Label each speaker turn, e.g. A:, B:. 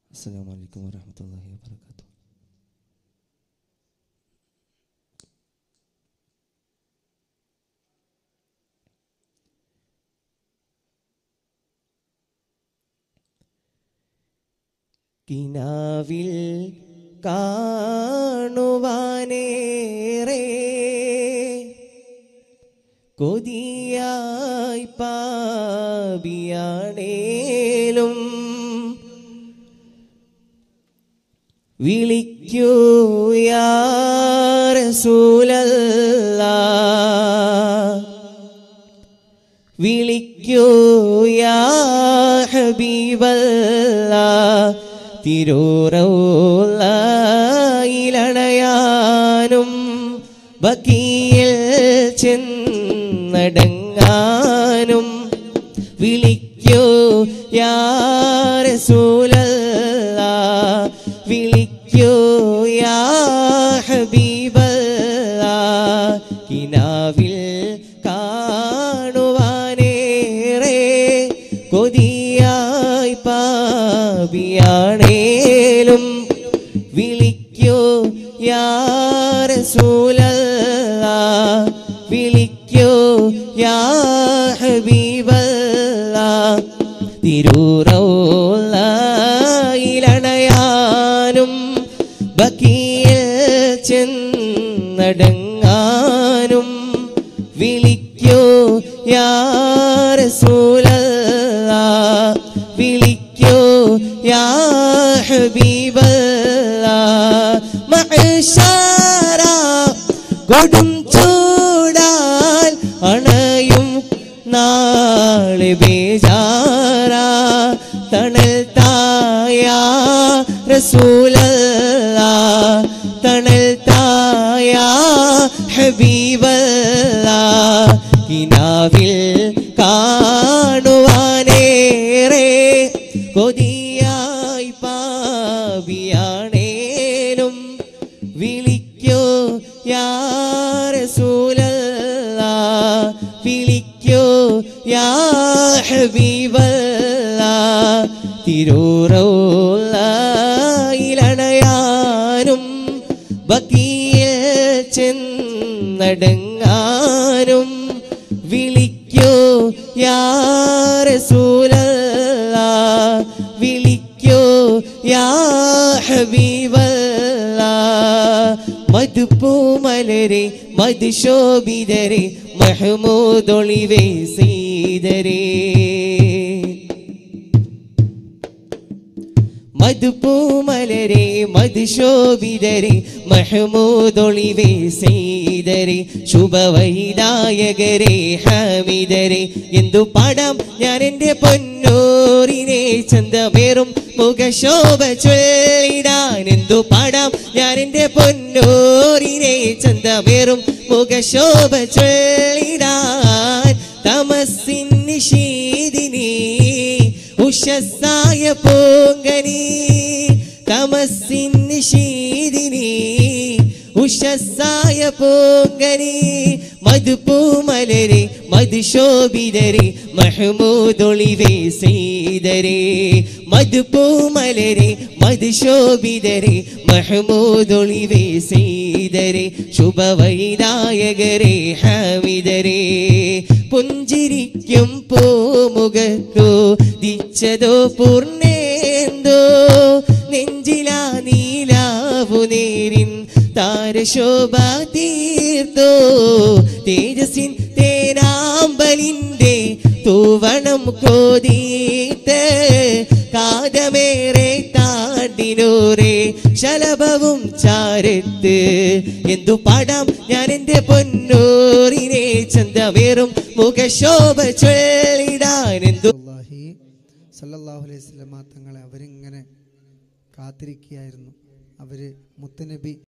A: السلام عليكم ورحمة الله وبركاته കിനാവിൽ കാണുവാനേറെ കൊതിയായി പാപിയാണേലും വിളിക്കൂ യാ റസൂലല്ലാ വിളിക്കൂ യാ ഹബീബല്ലാ തിരൂറയിലണയാനും ബക്കിയിൽ ചെന്നടങ്ങാനും വിളിക്കൂ യാ റസൂലല്ലാ വിളിക്കൂ യാ ഹബീബല്ലാ കിനാവിൽ കാണുവാനേറെ കൊതിയായി പാപിയാണേലും വിളിക്കൂ യാ റസൂലല്ലാ വിളിക്കൂ യാ ഹബീബല്ലാ തിരൂറയിലണയാനും ബക്കിയിൽ ചെന്നടങ്ങാനും വിളിക്കൂ യാ റസൂലല്ലാ വിളിക്കൂ യാ ഹബീബല്ലാ മഹ്ശറ കൊടും ചൂടാൽ അണയും നാളെ ബേജാറ തണൽ തായ റസൂലല്ല തണൽ തായ ഹബീബല്ല കിനാവിൽ കാണുവാനേറെ കൊതിയായി പാപിയാണേലും വിളിക്കോ യാ റസൂലല്ലാ വിളിക്കോ യാ ഹബീബല്ലാ തിരൂറയിലണയാനും ബക്കിയിൽ ചെന്നടങ്ങാനും വിളിക്കോ യാ റസൂലല്ലാ വിളിക്കോ യാ ഹബീബല്ലാ മധുപൂമലരെ മധുശോഭിതരെ മഹമൂദൊളിവേ സീതരേ മധുപൂമലരെ മധുശോഭിതരെ മഹമൂദൊളിവേ സീതരെ ശുഭവൈദായകരെ ഹമിതരെ എന്തു പാടാം ഞാൻ എൻ്റെ പൊന്നൂരിനെ ചന്തമേറും മുഖശോഭ ചൊല്ലിടാൻ എന്തു പാടാം ഞാൻ എൻ്റെ പൊന്നൂരിനെ ചന്തമേറും മുഖശോഭ ചൊല്ലിടാൻ തമസിൻ നിഷീദിനി ഉഷസ്സായ പൂങ്കനി തമസിൻ നിഷീദിനി ഉഷസ്സായ പൂങ്കനി മധുപൂമലരെ മധുശോഭിതരെ മഹമൂദൊളിവേ സീതരെ മധുപൂമലരെ മധുശോഭിതരെ മഹമൂദൊളിവേ സീതരെ ശുഭവൈദായകരെ ഹമിതരെ പുഞ്ചിരിക്കും പൂമുഖത്തോ ദിച്ചതോ പൂർണ്ണേന്തോ നെഞ്ചിലാ നീലാവു നേരിൻ താരശോഭ തീർത്തോ തേജസിൻ തേനാമ്പലിൻ്റെ തൂവണം കോതീത്ത് കാതമേറെ താണ്ടിനോരെ ശലഭവും ചാരത്ത് എന്തു പാടാം ഞാൻ എൻ്റെ പൊന്നൂറിനെ ചന്തമേറും മുഖശോഭ ചൊല്ലിടാൻ എന്തു
B: അള്ളാഹി സല്ലല്ലാഹു അലൈഹി സ്വലമ തങ്ങളെ അവരിങ്ങനെ കാത്തിരിക്കുകയായിരുന്നു അവർ മുത്തനബി